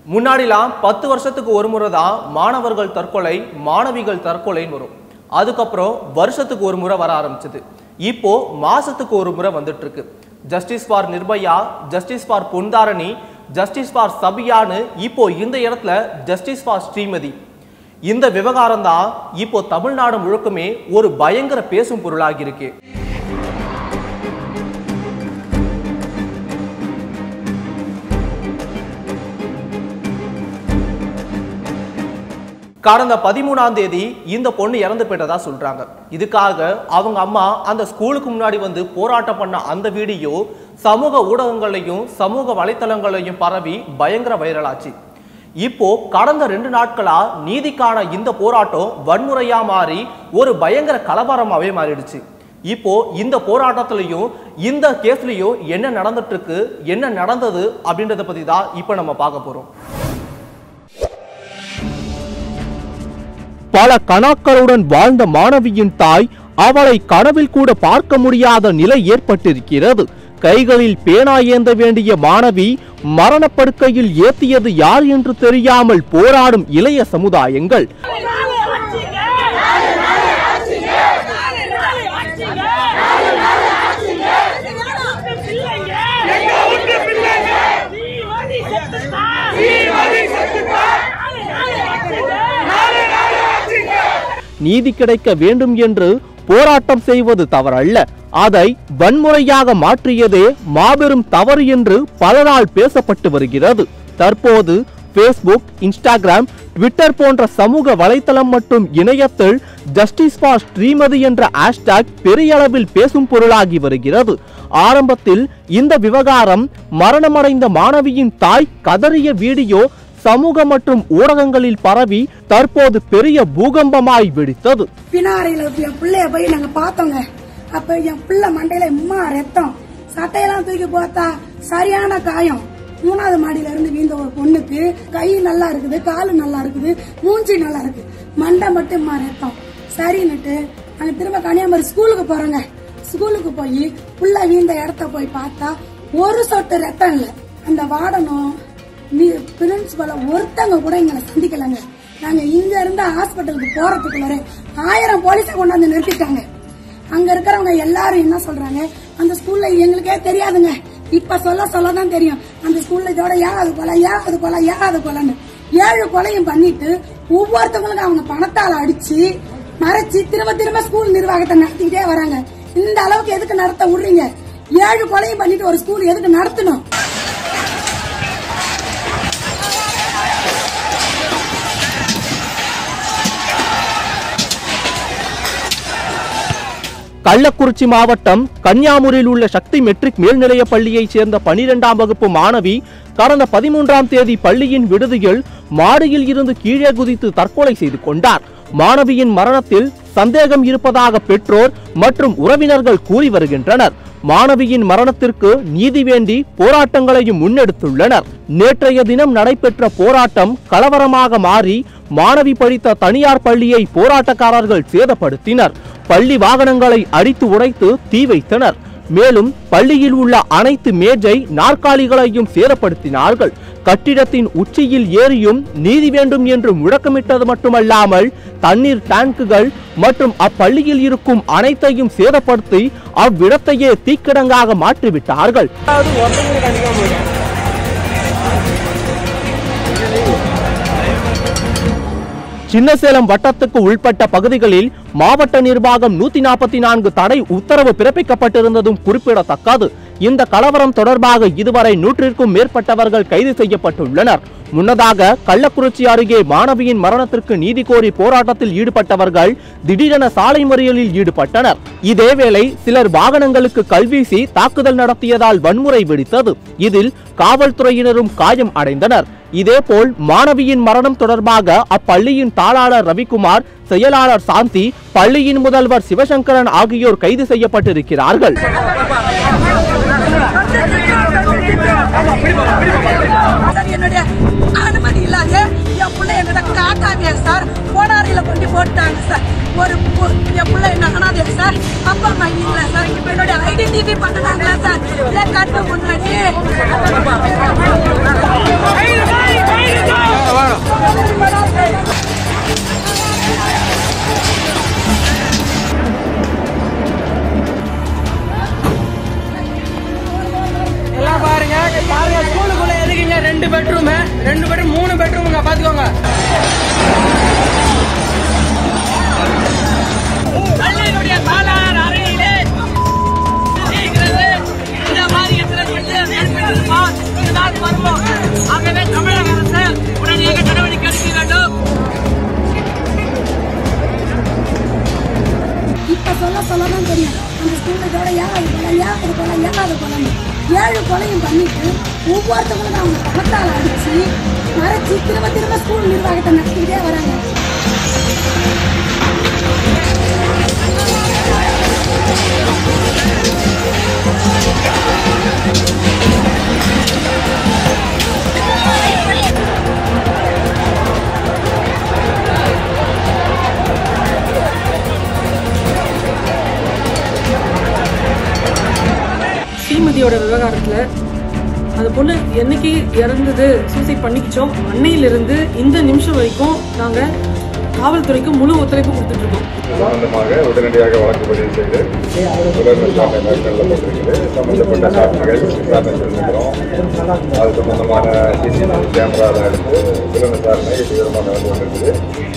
முன்னாடிலாம் பத்து வருஷத்துக்கு ஒரு முறை தான் மாணவர்கள் தற்கொலை மாணவிகள் தற்கொலைன்னு வரும் அதுக்கப்புறம் வருஷத்துக்கு ஒரு முறை வர ஆரம்பிச்சது இப்போ மாசத்துக்கு ஒரு முறை வந்துட்டு இருக்கு justice for Nirbhaya justice for Pontharani justice for சபியான்னு இப்போ இந்த இடத்துல ஜஸ்டிஸ் ஃபார் ஸ்ரீமதி இந்த விவகாரம் தான் இப்போ தமிழ்நாடு முழுக்குமே ஒரு பயங்கர பேசும் பொருளாகி இருக்கு கடந்த பதிமூணாம் தேதி இந்த பொண்ணு இறந்து போயிட்டதா சொல்றாங்க இதுக்காக அவங்க அம்மா அந்த ஸ்கூலுக்கு முன்னாடி வந்து போராட்டம் பண்ண அந்த வீடியோ சமூக ஊடகங்களையும் சமூக வலைத்தளங்களையும் பரவி பயங்கர வைரலாச்சு இப்போ கடந்த ரெண்டு நாட்களா நீதிக்கான இந்த போராட்டம் வன்முறையா மாறி ஒரு பயங்கர கலவரமாவே மாறிடுச்சு இப்போ இந்த போராட்டத்திலையும் இந்த கேஸ்லயும் என்ன நடந்துட்டு இருக்கு என்ன நடந்தது அப்படின்றத பத்தி தான் இப்போ நம்ம பார்க்க போறோம் பல கணாக்களுடன் வாழ்ந்த மாணவியின் தாய் அவளை கனவில் கூட பார்க்க முடியாத நிலை ஏற்பட்டிருக்கிறது கைகளில் பேனா ஏந்த வேண்டிய மாணவி மரணப்படுக்கையில் ஏத்தியது யார் என்று தெரியாமல் போராடும் இளைய சமுதாயங்கள் நீதி கிடைக்க வேண்டும் என்று போராட்டம் செய்வது தவறல்ல அதை வன்முறையாக மாற்றியதே மாபெரும் தவறு என்று பலரால் பேசப்பட்டு வருகிறது தற்போது ஃபேஸ்புக் இன்ஸ்டாகிராம் ட்விட்டர் போன்ற சமூக வலைத்தளம் மற்றும் இணையத்தில் ஜஸ்டிஸ் ஃபார் ஸ்ரீமதி என்ற ஹேஷ்டாக் பெரிய அளவில் பேசும் பொருளாகி வருகிறது ஆரம்பத்தில் இந்த விவகாரம் மரணமடைந்த மாணவியின் தாய் கதறிய வீடியோ சமூக மற்றும் ஊடகங்களில் பரவி தற்போது பெரிய பூகம்பமாய் வெடித்தது பினாரியில என் பிள்ளைய போய் நாங்க பார்த்தோங்க அப்ப என் பிள்ளை மண்டையில இம்மா ரத்தம் சட்டையெல்லாம் தூக்கி பார்த்தா சரியான காயம் மூணாவது மாடியில இருந்து வீழ்ந்த ஒரு பொண்ணுக்கு கை நல்லா இருக்குது காலு நல்லா இருக்குது மூஞ்சி நல்லா இருக்கு மண்டை மட்டும் இம்மா ரத்தம் சரின்னுட்டு நாங்க திரும்ப கன்னியாகுமரி ஸ்கூலுக்கு போறோங்க ஸ்கூலுக்கு போய் புள்ள வீழ்ந்த இடத்த போய் பார்த்தா ஒரு சொட்டு ரத்தம் இல்ல அந்த வார்டனும் பிரின்சிபல ஒருத்தங்க கூட எங்களை சந்திக்கலங்க நாங்க இங்க இருந்து ஹாஸ்பிட்டலுக்கு போறதுக்குள்ளார ஆயிரம் போலீஸை கொண்டாந்து நிறுத்திட்டாங்க அங்க இருக்கிறவங்க எல்லாரும் என்ன சொல்றாங்க அந்த ஸ்கூல்ல எங்களுக்கே தெரியாதுங்க இப்ப சொல்ல சொல்லதான் தெரியும் அந்த ஸ்கூல்ல இதோட ஏழாவது கொலை ஏழாவது கொலை ஏழாவது கொலைன்னு ஏழு கொலையும் பண்ணிட்டு ஒவ்வொருத்தவங்களுக்கும் அவங்க பணத்தால அடிச்சு மறைச்சு திரும்ப திரும்ப ஸ்கூல் நிர்வாகத்தை நடத்திக்கிட்டே வராங்க இந்த அளவுக்கு எதுக்கு நடத்த விடுறீங்க ஏழு கொலையும் பண்ணிட்டு ஒரு ஸ்கூல் எதுக்கு நடத்தணும் கள்ளக்குறிச்சி மாவட்டம் கன்னியாகுமரியில் உள்ள சக்தி மெட்ரிக் மேல்நிலையப் பள்ளியைச் சேர்ந்த பனிரெண்டாம் வகுப்பு மாணவி கடந்த பதிமூன்றாம் தேதி பள்ளியின் விடுதியில் மாடியில் இருந்து கீழே குதித்து தற்கொலை செய்து கொண்டார் மாணவியின் மரணத்தில் சந்தேகம் இருப்பதாக பெற்றோர் மற்றும் உறவினர்கள் கூறி வருகின்றனர் மாணவியின் மரணத்திற்கு நீதி வேண்டி போராட்டங்களையும் முன்னெடுத்துள்ளனர் நேற்றைய தினம் நடைபெற்ற போராட்டம் கலவரமாக மாறி மாணவி படித்த தனியார் பள்ளியை போராட்டக்காரர்கள் சேதப்படுத்தினர் பள்ளி வாகனங்களை அடித்து உடைத்து தீ வைத்தனர் மேலும் பள்ளியில் உள்ள அனைத்து மேஜை நாற்காலிகளையும் சேதப்படுத்தினார்கள் கட்டிடத்தின் உச்சியில் ஏறியும் நீதி வேண்டும் என்று முழக்கமிட்டது மட்டுமல்லாமல் தண்ணீர் டேங்குகள் மற்றும் அப்பள்ளியில் இருக்கும் அனைத்தையும் சேதப்படுத்தி அவ்விடத்தையே தீக்கிடங்காக மாற்றிவிட்டார்கள் சின்னசேலம் வட்டத்துக்கு உள்பட்ட பகுதிகளில் மாவட்ட நிர்வாகம் நூத்தி நாற்பத்தி நான்கு தடை உத்தரவு பிறப்பிக்கப்பட்டிருந்ததும் குறிப்பிடத்தக்கது இந்த கலவரம் தொடர்பாக இதுவரை நூற்றிற்கும் மேற்பட்டவர்கள் கைது செய்யப்பட்டுள்ளனர் முன்னதாக கள்ளக்குறிச்சி அருகே மாணவியின் மரணத்திற்கு நீதி கோரி போராட்டத்தில் ஈடுபட்டவர்கள் திடீரென சாலை மறியலில் ஈடுபட்டனர் இதேவேளை சிலர் வாகனங்களுக்கு கல்வீசி தாக்குதல் நடத்தியதால் வன்முறை வெடித்தது இதில் காவல்துறையினரும் காயம் அடைந்தனர் இதேபோல் மாணவியின் மரணம் தொடர்பாக அப்பள்ளியின் தாளாளர் ரவிக்குமார் செயலாளர் சாந்தி பள்ளியின் முதல்வர் சிவசங்கரன் ஆகியோர் கைது செய்யப்பட்டிருக்கிறார்கள் சார் என்னுடைய அனுமதி இல்லாத என் பிள்ளை என்னோட காட்டாங்க சார் போனாரியில கொண்டு போட்டாங்க சார் ஒரு பொ- என் பிள்ளை என்ன அனாதை சார் அப்பா அம்மா இல்ல சார் இப்ப என்னோட ஐடென்டிட்டி பண்ணுனாங்களா சார் இல்ல கண்ணு முன்னாடி பெட்ரூமு ரெண்டு பெட்ரூம் மூணு பெட்ரூமுங்க பாத்துக்கோங்க பள்ளியினுடைய சாலார் அறையிலே இருக்கிறது இந்த மாதிரி எத்தனை பெண்கள் ஏற்பட்டிருப்பா இதுதான் மர்மம் ஆகவே தமிழக அரசு உடனடியாக நடவடிக்கை எடுக்க வேண்டும் இப்ப சொல்ல சொல்லதான் தெரியும் அந்த ஸ்கூல்ல இதோட ஏழாவது கொலை ஏழாவது கொலை ஏழாவது கொலை ஏழு கொலையும் பண்ணிட்டு ஒவ்வொருத்தவங்களுக்கும் அவங்க பணத்தால் அடிச்சு மறைச்சு திரும்ப திரும்ப ஸ்கூல் நிர்வாகத்தை நடத்திக்கிட்டே வராங்க ஸ்ரீமதியோட விவகாரத்தில் அந்த பொண்ணு என்னைக்கு இறந்தது சூசைட் பண்ணிக்கிச்சோ அன்னையிலிருந்து இந்த நிமிஷம் வரைக்கும் நாங்கள் காவல்துறைக்கு முழு ஒத்துழைப்பு கொடுத்துட்டு இருக்கோம் சம்பந்தமாக உடனடியாக வழக்கு பதிவு செய்து தொடர் விசாரணை மேற்கொள்ளப்பட்டிருக்கிறது சம்பந்தப்பட்ட சாட்சிகள் விசாரணை செஞ்சுக்கிறோம் அது சம்பந்தமான சிசிடிவி கேமராவில் எடுத்து புலன் விசாரணை தீவிரமாக நடந்து கொண்டிருக்குது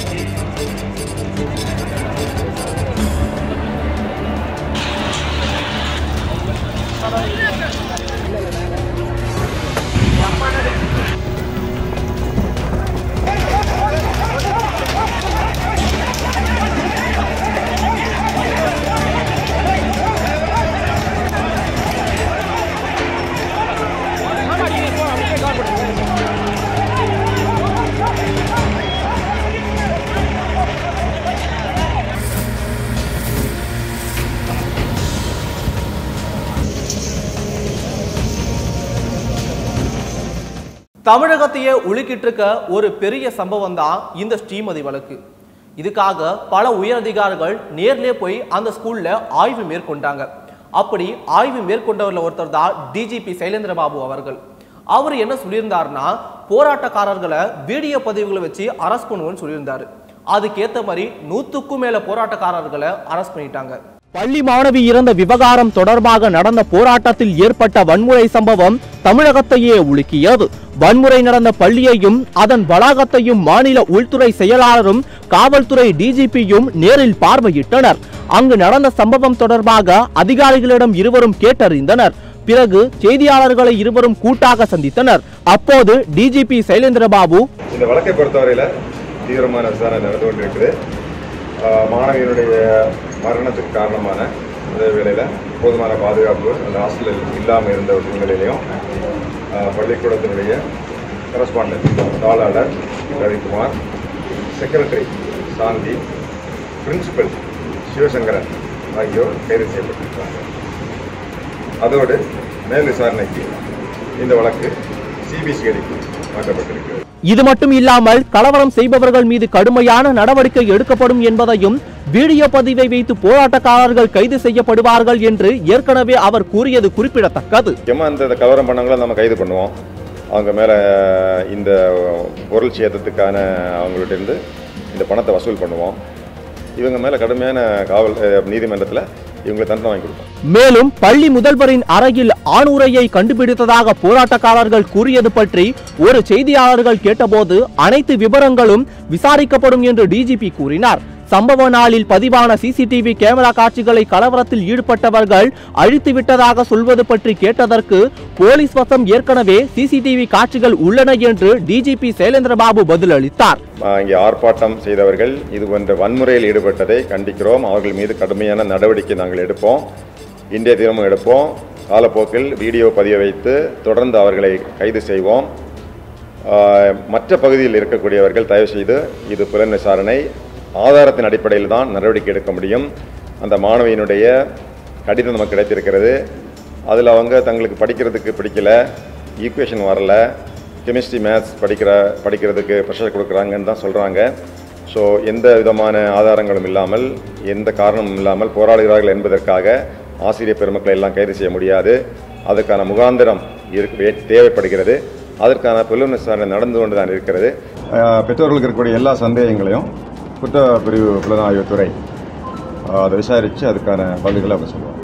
தமிழகத்தையே உலுக்கிட்டு இருக்க ஒரு பெரிய சம்பவம் தான் இந்த ஸ்ரீமதி வழக்கு இதுக்காக பல உயரதிகாரிகள் நேர்லயே போய் அந்த ஸ்கூல்ல ஆய்வு மேற்கொண்டாங்க அப்படி ஆய்வு மேற்கொண்டவர்ல ஒருத்தர் தான் டிஜிபி சைலேந்திர பாபு அவர்கள் அவர் என்ன சொல்லியிருந்தாருன்னா போராட்டக்காரர்களை வீடியோ பதிவுகளை வச்சு அரெஸ்ட் பண்ணுவோம்னு சொல்லியிருந்தாரு அதுக்கேத்த மாதிரி நூத்துக்கும் மேல போராட்டக்காரர்களை அரெஸ்ட் பண்ணிட்டாங்க பள்ளி மாணவி இறந்த விவகாரம் தொடர்பாக நடந்த போராட்டத்தில் ஏற்பட்ட வன்முறை சம்பவம் தமிழகத்தையே உலுக்கியது வன்முறை நடந்த பள்ளியையும் அதன் வளாகத்தையும் மாநில உள்துறை செயலாளரும் காவல்துறை டிஜிபியும் நேரில் பார்வையிட்டனர் அங்கு நடந்த சம்பவம் தொடர்பாக அதிகாரிகளிடம் இருவரும் கேட்டறிந்தனர் பிறகு செய்தியாளர்களை இருவரும் கூட்டாக சந்தித்தனர் அப்போது டிஜிபி சைலேந்திரபாபு இந்த வழக்கை பொறுத்தவரையில் தீவிரமான விசாரணை நடந்து கொண்டிருக்குது ஆஹ் மாணவியினுடைய மரணத்துக்கு காரணமான அதே வேளையில் போதுமான பாதுகாப்பு அந்த ஹாஸ்டலில் இல்லாமல் இருந்த ஒரு சூழ்நிலையிலையும் ஆஹ் பள்ளிக்கூடத்தினுடைய கரஸ்பாண்டன்ட் தாளாளர் ரவிக்குமார் செக்ரட்டரி சாந்தி பிரின்சிபல் சிவசங்கரன் ஆகியோர் கைது செய்யப்பட்டிருக்கிறாங்க அதோடு மேல் விசாரணைக்கு இந்த வழக்கு சிபிசிஐடிக்கு மாற்றப்பட்டிருக்கிறது இது மட்டும் இல்லாமல் கலவரம் செய்பவர்கள் மீது கடுமையான நடவடிக்கை எடுக்கப்படும் என்பதையும் வீடியோ பதிவை வைத்து போராட்டக்காரர்கள் கைது செய்யப்படுவார்கள் என்று ஏற்கனவே அவர் கூறியது குறிப்பிடத்தக்கது முக்கியமாக இந்த இந்த கலவரம் பண்ணவங்கள நம்ம கைது பண்ணுவோம் அவங்க மேலே இந்த பொருள் சேதத்துக்கான அவங்கள்ட்ட இருந்து இந்த பணத்தை வசூல் பண்ணுவோம் இவங்க மேலே கடுமையான காவல் நீதிமன்றத்தில் இவங்களை தண்டனை வாங்கி கொடுப்போம் மேலும் பள்ளி முதல்வரின் அறையில் ஆணுரையை கண்டுபிடித்ததாக போராட்டக்காரர்கள் கூறியது பற்றி ஒரு செய்தியாளர்கள் கேட்டபோது அனைத்து விவரங்களும் விசாரிக்கப்படும் என்று டிஜிபி கூறினார் சம்பவ நாளில் பதிவான சிசிடிவி கேமரா காட்சிகளை கலவரத்தில் ஈடுபட்டவர்கள் அழித்து விட்டதாக சொல்வது பற்றி கேட்டதற்கு போலீஸ் வசம் ஏற்கனவே சிசிடிவி காட்சிகள் உள்ளன என்று டிஜிபி சைலேந்திரபாபு பதிலளித்தார் ஆஹ் இங்கே ஆர்ப்பாட்டம் செய்தவர்கள் இது போன்ற வன்முறையில் ஈடுபட்டதை கண்டிக்கிறோம் அவர்கள் மீது கடுமையான நடவடிக்கை நாங்கள் எடுப்போம் இந்திய தினமும் எடுப்போம் காலப்போக்கில் வீடியோ பதிய வைத்து தொடர்ந்து அவர்களை கைது செய்வோம் ஆஹ் மற்ற பகுதியில் இருக்கக்கூடியவர்கள் தயவு செய்து இது புலன் விசாரணை ஆதாரத்தின் அடிப்படையில் தான் நடவடிக்கை எடுக்க முடியும் அந்த மாணவியினுடைய கடிதம் நமக்கு கிடைத்திருக்கிறது அதில் அவங்க தங்களுக்கு படிக்கிறதுக்கு பிடிக்கல ஈக்குவேஷன் வரல கெமிஸ்ட்ரி மேத்ஸ் படிக்கிற படிக்கிறதுக்கு ப்ரெஷர் கொடுக்குறாங்கன்னு தான் சொல்கிறாங்க ஸோ எந்த விதமான ஆதாரங்களும் இல்லாமல் எந்த காரணமும் இல்லாமல் போராடுகிறார்கள் என்பதற்காக ஆசிரியர் பெருமக்களை எல்லாம் கைது செய்ய முடியாது அதுக்கான முகாந்திரம் இருக்கு தேவைப்படுகிறது அதற்கான புலன் விசாரணை நடந்து கொண்டு தான் இருக்கிறது பெற்றோர்களுக்கு இருக்கக்கூடிய எல்லா சந்தேகங்களையும் குற்றப்பிரிவு புலனாய்வுத்துறை அதை விசாரித்து அதுக்கான பதில்களை அவங்க சொல்லுவாங்க